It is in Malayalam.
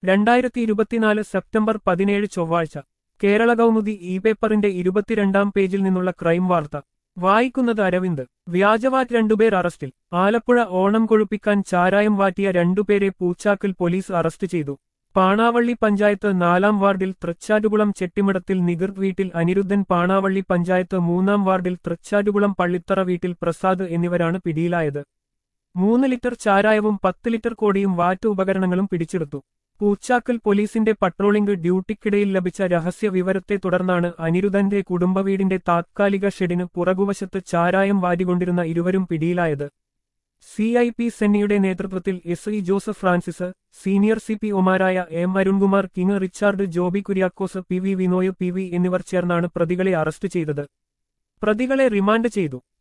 രണ്ടായിരത്തി ഇരുപത്തിനാല് സെപ്റ്റംബർ പതിനേഴ് ചൊവ്വാഴ്ച കേരള കൗമുദി ഇ പേപ്പറിന്റെ ഇരുപത്തിരണ്ടാം പേജിൽ നിന്നുള്ള ക്രൈം വാർത്ത വായിക്കുന്നത് അരവിന്ദ് വ്യാജവാറ്റ് രണ്ടുപേർ അറസ്റ്റിൽ ആലപ്പുഴ ഓണം കൊഴുപ്പിക്കാൻ ചാരായം വാറ്റിയ രണ്ടുപേരെ പൂച്ചാക്കിൽ പോലീസ് അറസ്റ്റ് ചെയ്തു പാണാവള്ളി പഞ്ചായത്ത് നാലാം വാർഡിൽ തൃച്ചാറ്റുകുളം ചെട്ടിമടത്തിൽ നിഗർ വീട്ടിൽ അനിരുദ്ധൻ പാണാവള്ളി പഞ്ചായത്ത് മൂന്നാം വാർഡിൽ തൃച്ചാറ്റുകുളം പള്ളിത്തറ വീട്ടിൽ പ്രസാദ് എന്നിവരാണ് പിടിയിലായത് മൂന്ന് ലിറ്റർ ചാരായവും പത്ത് ലിറ്റർ കോടിയും വാറ്റ് ഉപകരണങ്ങളും പിടിച്ചെടുത്തു പൂച്ചാക്കൽ പോലീസിന്റെ പട്രോളിംഗ് ഡ്യൂട്ടിക്കിടയിൽ ലഭിച്ച രഹസ്യ വിവരത്തെ തുടർന്നാണ് അനിരുദ്ധന്റെ കുടുംബവീടിന്റെ താത്കാലിക ഷെഡിന് പുറകുവശത്ത് ചാരായം വാരികൊണ്ടിരുന്ന ഇരുവരും പിടിയിലായത് സി ഐ പി സെന്നിയുടെ നേതൃത്വത്തിൽ S E Joseph Francis senior C P ഒമാരായ M Arunkumar King Richard Joby Kuriakose P V Vinoy P V എന്നിവർ ചേർന്നാണ് പ്രതികളെ അറസ്റ്റ് ചെയ്തത് പ്രതികളെ റിമാൻഡ് ചെയ്തു